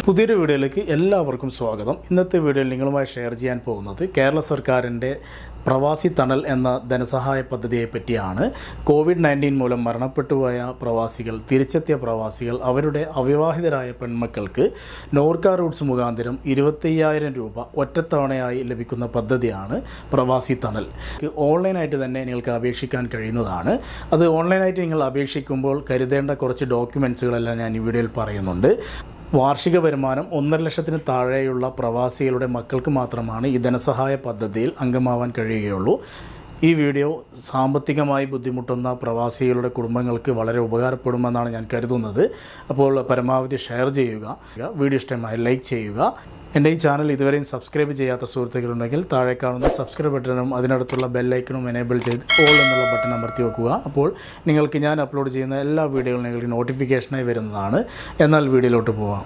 പുതിയൊരു വീഡിയോയിലേക്ക് എല്ലാവർക്കും സ്വാഗതം ഇന്നത്തെ വീഡിയോയിൽ നിങ്ങളുമായി ഷെയർ ചെയ്യാൻ പോകുന്നത് കേരള സർക്കാരിൻ്റെ പ്രവാസി തണൽ എന്ന ധനസഹായ പദ്ധതിയെ പറ്റിയാണ് കോവിഡ് നയൻറ്റീൻ മൂലം മരണപ്പെട്ടുപോയ പ്രവാസികൾ തിരിച്ചെത്തിയ പ്രവാസികൾ അവരുടെ അവിവാഹിതരായ പെൺമക്കൾക്ക് നോർക്ക റൂട്ട്സ് മുഖാന്തരം ഇരുപത്തയ്യായിരം രൂപ ഒറ്റത്തവണയായി ലഭിക്കുന്ന പദ്ധതിയാണ് പ്രവാസി തണൽ ഓൺലൈനായിട്ട് തന്നെ നിങ്ങൾക്ക് അപേക്ഷിക്കാൻ കഴിയുന്നതാണ് അത് ഓൺലൈനായിട്ട് നിങ്ങൾ അപേക്ഷിക്കുമ്പോൾ കരുതേണ്ട കുറച്ച് ഡോക്യുമെൻറ്റ്സുകളെല്ലാം ഞാൻ ഈ വീഡിയോയിൽ പറയുന്നുണ്ട് വാർഷിക വരുമാനം ഒന്നര ലക്ഷത്തിന് താഴെയുള്ള പ്രവാസികളുടെ മക്കൾക്ക് മാത്രമാണ് ഈ ധനസഹായ പദ്ധതിയിൽ അംഗമാവാൻ കഴിയുകയുള്ളൂ ഈ വീഡിയോ സാമ്പത്തികമായി ബുദ്ധിമുട്ടുന്ന പ്രവാസികളുടെ കുടുംബങ്ങൾക്ക് വളരെ ഉപകാരപ്പെടുമെന്നാണ് ഞാൻ കരുതുന്നത് അപ്പോൾ പരമാവധി ഷെയർ ചെയ്യുക വീഡിയോ ഇഷ്ടമായി ലൈക്ക് ചെയ്യുക എൻ്റെ ഈ ചാനൽ ഇതുവരെയും സബ്സ്ക്രൈബ് ചെയ്യാത്ത സുഹൃത്തുക്കളുണ്ടെങ്കിൽ താഴെ കാണുന്ന സബ്സ്ക്രൈബ് ബട്ടണും അതിനടുത്തുള്ള ബെല്ലൈക്കണും എനേബിൾ ചെയ്ത് ഓൾ എന്നുള്ള ബട്ടൺ അമർത്തി വെക്കുക അപ്പോൾ നിങ്ങൾക്ക് ഞാൻ അപ്ലോഡ് ചെയ്യുന്ന എല്ലാ വീഡിയോകളും നിങ്ങൾക്ക് നോട്ടിഫിക്കേഷനായി വരുന്നതാണ് എന്നാൽ വീഡിയോയിലോട്ട് പോവാം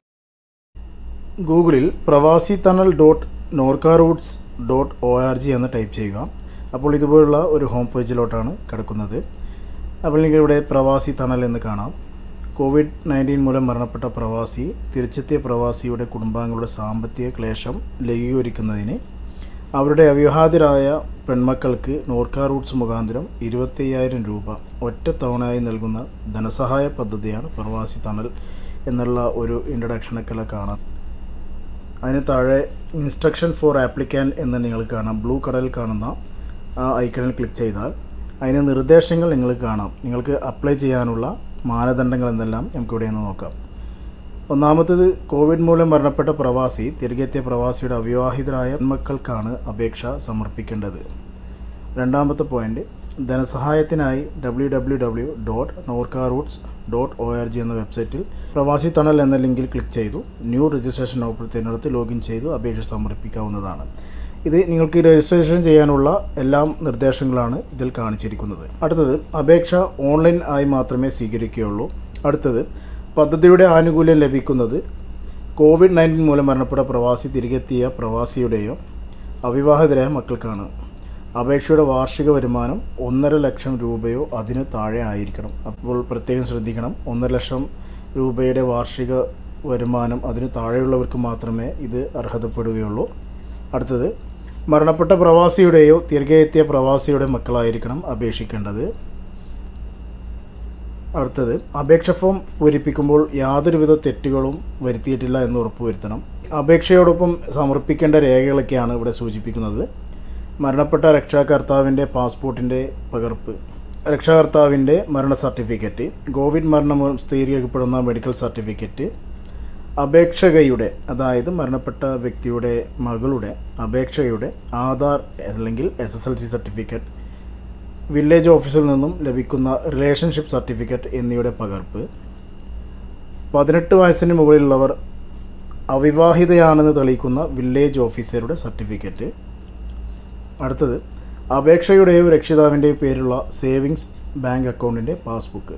ഗൂഗിളിൽ Pravasi Thanal dot Norka roots dot O R G എന്ന് ടൈപ്പ് ചെയ്യുക അപ്പോൾ ഇതുപോലുള്ള ഒരു ഹോം പേജിലോട്ടാണ് കിടക്കുന്നത് അപ്പോൾ നിങ്ങൾക്ക് ഇവിടെ പ്രവാസി തണൽ എന്ന് കാണാം കോവിഡ് നയൻറ്റീൻ മൂലം മരണപ്പെട്ട പ്രവാസി തിരിച്ചെത്തിയ പ്രവാസിയുടെ കുടുംബാംഗങ്ങളുടെ സാമ്പത്തിക ക്ലേശം ലഘൂകരിക്കുന്നതിന് അവരുടെ അവിവാഹിതരായ പെൺമക്കൾക്ക് നോർക്ക റൂട്ട്സ് മുഖാന്തരം ഇരുപത്തയ്യായിരം രൂപ ഒറ്റ തവണയായി നൽകുന്ന ധനസഹായ പദ്ധതിയാണ് പ്രവാസി തണൽ എന്നുള്ള ഒരു ഇൻട്രഡക്ഷനൊക്കെ കാണാം അതിന് താഴെ ഇൻസ്ട്രക്ഷൻ ഫോർ ആപ്ലിക്കാൻ എന്ന് നിങ്ങൾ കാണാം ബ്ലൂ കളറിൽ കാണുന്ന ആ ഐക്കണിൽ ക്ലിക്ക് ചെയ്താൽ അതിന് നിർദ്ദേശങ്ങൾ നിങ്ങൾക്ക് കാണാം നിങ്ങൾക്ക് അപ്ലൈ ചെയ്യാനുള്ള മാനദണ്ഡങ്ങൾ എന്തെല്ലാം നമുക്കിവിടെ നിന്ന് നോക്കാം ഒന്നാമത്തേത് കോവിഡ് മൂലം മരണപ്പെട്ട പ്രവാസി തിരികെ എത്തിയ പ്രവാസിയുടെ അവിവാഹിതരായ മക്കൾക്കാണ് അപേക്ഷ സമർപ്പിക്കേണ്ടത് രണ്ടാമത്തെ പോയിന്റ് ധനസഹായത്തിനായി W W W dot Norka roots dot O R G എന്ന വെബ്സൈറ്റിൽ പ്രവാസി തണൽ എന്ന ലിങ്കിൽ ക്ലിക്ക് ചെയ്തു ന്യൂ രജിസ്ട്രേഷൻ ഓപ്പർ തിരഞ്ഞെടുത്ത് ലോഗിൻ ചെയ്തു അപേക്ഷ സമർപ്പിക്കാവുന്നതാണ് ഇത് നിങ്ങൾക്ക് രജിസ്ട്രേഷൻ ചെയ്യാനുള്ള എല്ലാ നിർദ്ദേശങ്ങളാണ് ഇതിൽ കാണിച്ചിരിക്കുന്നത് അടുത്തത് അപേക്ഷ ഓൺലൈൻ ആയി മാത്രമേ സ്വീകരിക്കുകയുള്ളൂ അടുത്തത് പദ്ധതിയുടെ ആനുകൂല്യം ലഭിക്കുന്നത് കോവിഡ് നയൻറ്റീൻ മൂലം മരണപ്പെട്ട പ്രവാസി തിരികെത്തിയ പ്രവാസിയുടെയോ അവിവാഹിതരായ മക്കൾക്കാണ് അപേക്ഷയുടെ വാർഷിക വരുമാനം ഒന്നര ലക്ഷം രൂപയോ അതിനു താഴെ ആയിരിക്കണം അപ്പോൾ പ്രത്യേകം ശ്രദ്ധിക്കണം ഒന്നര ലക്ഷം രൂപയുടെ വാർഷിക വരുമാനം അതിന് താഴെയുള്ളവർക്ക് മാത്രമേ ഇത് അർഹതപ്പെടുകയുള്ളൂ അടുത്തത് മരണപ്പെട്ട പ്രവാസിയുടെയോ തിരികെ എത്തിയ പ്രവാസിയുടെ മക്കളായിരിക്കണം അപേക്ഷിക്കേണ്ടത് അടുത്തത് അപേക്ഷ ഫോം പൂരിപ്പിക്കുമ്പോൾ യാതൊരുവിധ തെറ്റുകളും വരുത്തിയിട്ടില്ല എന്ന് ഉറപ്പുവരുത്തണം അപേക്ഷയോടൊപ്പം സമർപ്പിക്കേണ്ട രേഖകളൊക്കെയാണ് ഇവിടെ സൂചിപ്പിക്കുന്നത് മരണപ്പെട്ട രക്ഷാകർത്താവിൻ്റെ പാസ്പോർട്ടിൻ്റെ പകർപ്പ് രക്ഷാകർത്താവിൻ്റെ മരണ സർട്ടിഫിക്കറ്റ് കോവിഡ് മരണം മൂലം സ്ഥിരീകരിക്കപ്പെടുന്ന മെഡിക്കൽ സർട്ടിഫിക്കറ്റ് അപേക്ഷകയുടെ അതായത് മരണപ്പെട്ട വ്യക്തിയുടെ മകളുടെ അപേക്ഷയുടെ ആധാർ അല്ലെങ്കിൽ S S L C certificate village ഓഫീസിൽ നിന്നും ലഭിക്കുന്ന റിലേഷൻഷിപ്പ് സർട്ടിഫിക്കറ്റ് എന്നിവയുടെ പകർപ്പ് പതിനെട്ട് വയസ്സിന് മുകളിലുള്ളവർ അവിവാഹിതയാണെന്ന് തെളിയിക്കുന്ന വില്ലേജ് ഓഫീസറുടെ സർട്ടിഫിക്കറ്റ് അടുത്തത് അപേക്ഷയുടെയോ രക്ഷിതാവിൻ്റെയോ പേരുള്ള സേവിങ്സ് ബാങ്ക് അക്കൗണ്ടിൻ്റെ പാസ്ബുക്ക്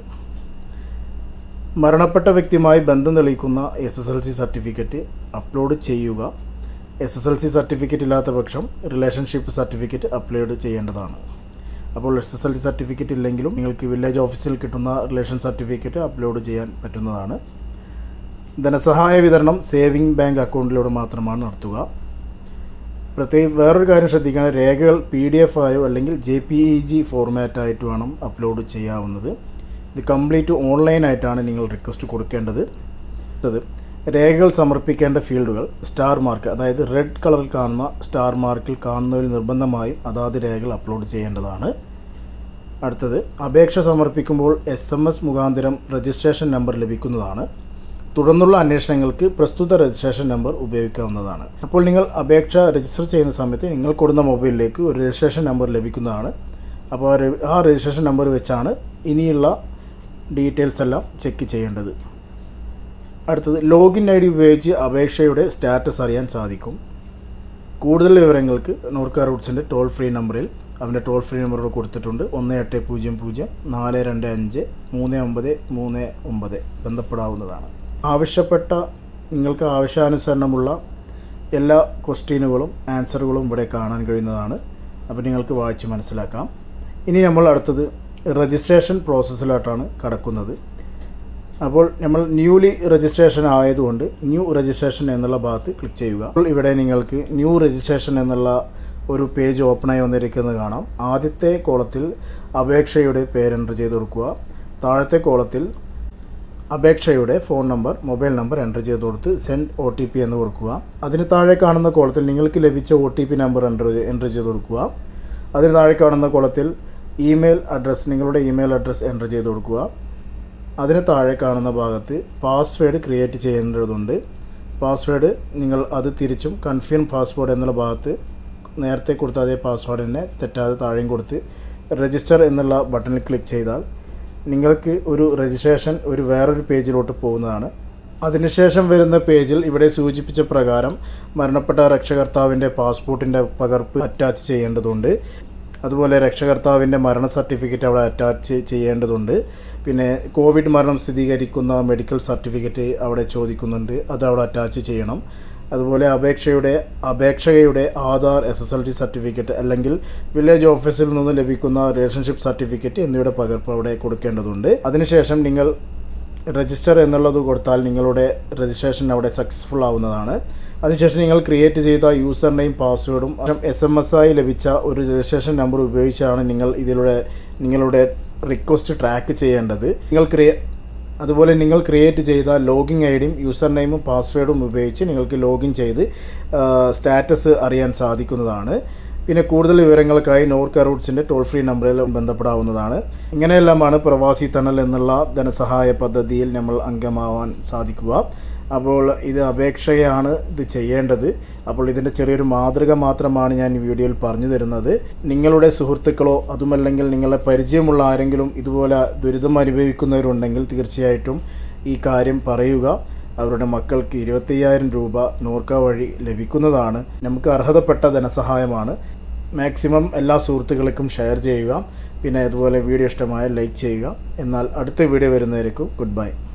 മരണപ്പെട്ട വ്യക്തിയുമായി ബന്ധം തെളിയിക്കുന്ന S S L C certificate upload ചെയ്യുക S S L C certificate ഇല്ലാത്ത പക്ഷം റിലേഷൻഷിപ്പ് സർട്ടിഫിക്കറ്റ് അപ്ലോഡ് ചെയ്യേണ്ടതാണ് അപ്പോൾ S S L C certificate ഇല്ലെങ്കിലും നിങ്ങൾക്ക് വില്ലേജ് ഓഫീസിൽ കിട്ടുന്ന റിലേഷൻ സർട്ടിഫിക്കറ്റ് അപ്ലോഡ് ചെയ്യാൻ പറ്റുന്നതാണ് ധനസഹായ വിതരണം സേവിംഗ് ബാങ്ക് അക്കൗണ്ടിലൂടെ മാത്രമാണ് നടത്തുക പ്രത്യേകം വേറൊരു കാര്യം ശ്രദ്ധിക്കണം രേഖകൾ പി ഡി എഫ് ആയോ അല്ലെങ്കിൽ ജെ പി ഇ ജി ഫോർമാറ്റായിട്ട് വേണം അപ്ലോഡ് ചെയ്യാവുന്നത് ഇത് കംപ്ലീറ്റ് ഓൺലൈനായിട്ടാണ് നിങ്ങൾ റിക്വസ്റ്റ് കൊടുക്കേണ്ടത് അത് രേഖകൾ സമർപ്പിക്കേണ്ട ഫീൽഡുകൾ സ്റ്റാർ മാർക്ക് അതായത് റെഡ് കളറിൽ കാണുന്ന സ്റ്റാർ മാർക്കിൽ കാണുന്നതിൽ നിർബന്ധമായും അതാത് രേഖകൾ അപ്ലോഡ് ചെയ്യേണ്ടതാണ് അടുത്തത് അപേക്ഷ സമർപ്പിക്കുമ്പോൾ എസ് എം എസ് മുഖാന്തരം രജിസ്ട്രേഷൻ നമ്പർ ലഭിക്കുന്നതാണ് തുടർന്നുള്ള അന്വേഷണങ്ങൾക്ക് പ്രസ്തുത രജിസ്ട്രേഷൻ നമ്പർ ഉപയോഗിക്കാവുന്നതാണ് അപ്പോൾ നിങ്ങൾ അപേക്ഷ രജിസ്റ്റർ ചെയ്യുന്ന സമയത്ത് നിങ്ങൾ കൊടുക്കുന്ന മൊബൈലിലേക്ക് ഒരു രജിസ്ട്രേഷൻ നമ്പർ ലഭിക്കുന്നതാണ് അപ്പോൾ ആ രെ- ആ രജിസ്ട്രേഷൻ നമ്പർ വെച്ചാണ് ഇനിയുള്ള ഡീറ്റെയിൽസ് എല്ലാം ചെക്ക് ചെയ്യേണ്ടത് അടുത്തത് ലോഗിൻ ഐ ഡി ഉപയോഗിച്ച് അപേക്ഷയുടെ സ്റ്റാറ്റസ് അറിയാൻ സാധിക്കും കൂടുതൽ വിവരങ്ങൾക്ക് നോർക്ക റൂട്ട്സിൻ്റെ ടോൾ ഫ്രീ നമ്പറിൽ അവൻ്റെ ടോൾ ഫ്രീ നമ്പർ ഇവിടെ കൊടുത്തിട്ടുണ്ട് ഒന്ന് എട്ട് പൂജ്യം പൂജ്യം നാല് രണ്ട് അഞ്ച് മൂന്ന് ഒമ്പത് മൂന്ന് ഒമ്പത് ബന്ധപ്പെടാവുന്നതാണ് ആവശ്യപ്പെട്ട നിങ്ങൾക്ക് ആവശ്യാനുസരണമുള്ള എല്ലാ ക്വസ്റ്റ്യനുകളും ആൻസറുകളും ഇവിടെ കാണാൻ കഴിയുന്നതാണ് അപ്പോൾ നിങ്ങൾക്ക് വായിച്ച് മനസ്സിലാക്കാം ഇനി നമ്മൾ അടുത്തത് രജിസ്ട്രേഷൻ പ്രോസസ്സിലോട്ടാണ് കടക്കുന്നത് അപ്പോൾ നമ്മൾ ന്യൂലി രജിസ്ട്രേഷൻ ആയതുകൊണ്ട് ന്യൂ രജിസ്ട്രേഷൻ എന്നുള്ള ഭാഗത്ത് ക്ലിക്ക് ചെയ്യുക അപ്പോൾ ഇവിടെ നിങ്ങൾക്ക് ന്യൂ രജിസ്ട്രേഷൻ എന്നുള്ള ഒരു പേജ് ഓപ്പണായി വന്നിരിക്കുന്നത് കാണാം ആദ്യത്തെ കോളത്തിൽ അപേക്ഷയുടെ പേര് എൻ്റർ ചെയ്ത് കൊടുക്കുക താഴത്തെ കോളത്തിൽ അപേക്ഷയുടെ phone number mobile number enter ചെയ്ത് കൊടുത്ത് സെൻഡ് ഒ ടി പി എന്ന് കൊടുക്കുക അതിന് താഴെ കാണുന്ന കോളത്തിൽ നിങ്ങൾക്ക് ലഭിച്ച O T P number enter enter ചെയ്ത് കൊടുക്കുക അതിന് താഴെ കാണുന്ന കോളത്തിൽ ഇമെയിൽ അഡ്രസ്സ് നിങ്ങളുടെ ഇമെയിൽ അഡ്രസ്സ് എൻ്റർ ചെയ്ത് കൊടുക്കുക അതിന് താഴെ കാണുന്ന ഭാഗത്ത് പാസ്വേഡ് ക്രിയേറ്റ് ചെയ്യേണ്ടതുണ്ട് പാസ്വേഡ് നിങ്ങൾ അത് തിരിച്ചും കൺഫേം പാസ്വേഡ് എന്നുള്ള ഭാഗത്ത് നേരത്തെ കൊടുത്ത അതേ പാസ്വേഡ് തന്നെ തെറ്റാതെ താഴെയും കൊടുത്ത് രജിസ്റ്റർ എന്നുള്ള ബട്ടണിൽ ക്ലിക്ക് ചെയ്താൽ നിങ്ങൾക്ക് ഒരു രജിസ്ട്രേഷൻ ഒരു വേറൊരു പേജിലോട്ട് പോകുന്നതാണ് അതിനുശേഷം വരുന്ന പേജിൽ ഇവിടെ സൂചിപ്പിച്ച പ്രകാരം മരണപ്പെട്ട രക്ഷകർത്താവിൻ്റെ പാസ്പോർട്ടിൻ്റെ പകർപ്പ് അറ്റാച്ച് ചെയ്യേണ്ടതുണ്ട് അതുപോലെ രക്ഷകർത്താവിൻ്റെ മരണ സർട്ടിഫിക്കറ്റ് അവിടെ അറ്റാച്ച് ചെയ്യേണ്ടതുണ്ട് പിന്നെ കോവിഡ് മരണം സ്ഥിരീകരിക്കുന്ന മെഡിക്കൽ സർട്ടിഫിക്കറ്റ് അവിടെ ചോദിക്കുന്നുണ്ട് അത് അവിടെ അറ്റാച്ച് ചെയ്യണം അതുപോലെ അപേക്ഷയുടെ അപേക്ഷകയുടെ Aadhaar S S L C certificate അല്ലെങ്കിൽ വില്ലേജ് ഓഫീസിൽ നിന്ന് ലഭിക്കുന്ന റിലേഷൻഷിപ്പ് സർട്ടിഫിക്കറ്റ് എന്നിവയുടെ പകർപ്പ് അവിടെ കൊടുക്കേണ്ടതുണ്ട് അതിനുശേഷം നിങ്ങൾ രജിസ്റ്റർ എന്നുള്ളത് കൊടുത്താൽ നിങ്ങളുടെ രജിസ്ട്രേഷൻ അവിടെ സക്സസ്ഫുൾ ആവുന്നതാണ് അതിനുശേഷം നിങ്ങൾ ക്രിയേറ്റ് ചെയ്ത യൂസർ നെയിം പാസ്വേഡും എസ് എം എസ് ആയി ലഭിച്ച ഒരു രജിസ്ട്രേഷൻ നമ്പർ ഉപയോഗിച്ചാണ് നിങ്ങൾ ഇതിലൂടെ നിങ്ങളുടെ റിക്വസ്റ്റ് ട്രാക്ക് ചെയ്യേണ്ടത് നിങ്ങൾ ക്രിയേ അതുപോലെ നിങ്ങൾ ക്രിയേറ്റ് ചെയ്ത ലോഗിൻ ഐ ഡിയും യൂസർ നെയിമും പാസ്വേഡും ഉപയോഗിച്ച് നിങ്ങൾക്ക് ലോഗിൻ ചെയ്ത് സ്റ്റാറ്റസ് അറിയാൻ സാധിക്കുന്നതാണ് പിന്നെ കൂടുതൽ വിവരങ്ങൾക്കായി നോർക്ക റൂട്ട്സിൻ്റെ ടോൾ ഫ്രീ നമ്പറിൽ ബന്ധപ്പെടാവുന്നതാണ് ഇങ്ങനെയെല്ലാമാണ് പ്രവാസി തണൽ എന്നുള്ള ധനസഹായ പദ്ധതിയിൽ നമ്മൾ അംഗമാവാൻ സാധിക്കുക അപ്പോൾ ഇത് അപേക്ഷയാണ് ഇത് ചെയ്യേണ്ടത് അപ്പോൾ ഇതിൻ്റെ ചെറിയൊരു മാതൃക മാത്രമാണ് ഞാൻ ഈ വീഡിയോയിൽ പറഞ്ഞു തരുന്നത് നിങ്ങളുടെ സുഹൃത്തുക്കളോ അതുമല്ലെങ്കിൽ നിങ്ങളെ പരിചയമുള്ള ആരെങ്കിലും ഇതുപോലെ ദുരിതം അനുഭവിക്കുന്നവരുണ്ടെങ്കിൽ തീർച്ചയായിട്ടും ഈ കാര്യം പറയുക അവരുടെ മക്കൾക്ക് ഇരുപത്തയ്യായിരം രൂപ നോർക്ക വഴി ലഭിക്കുന്നതാണ് നമുക്ക് അർഹതപ്പെട്ട ധനസഹായമാണ് മാക്സിമം എല്ലാ സുഹൃത്തുക്കൾക്കും ഷെയർ ചെയ്യുക പിന്നെ അതുപോലെ വീഡിയോ ഇഷ്ടമായ ലൈക്ക് ചെയ്യുക എന്നാൽ അടുത്ത വീഡിയോ വരുന്നവരേക്കും ഗുഡ് ബൈ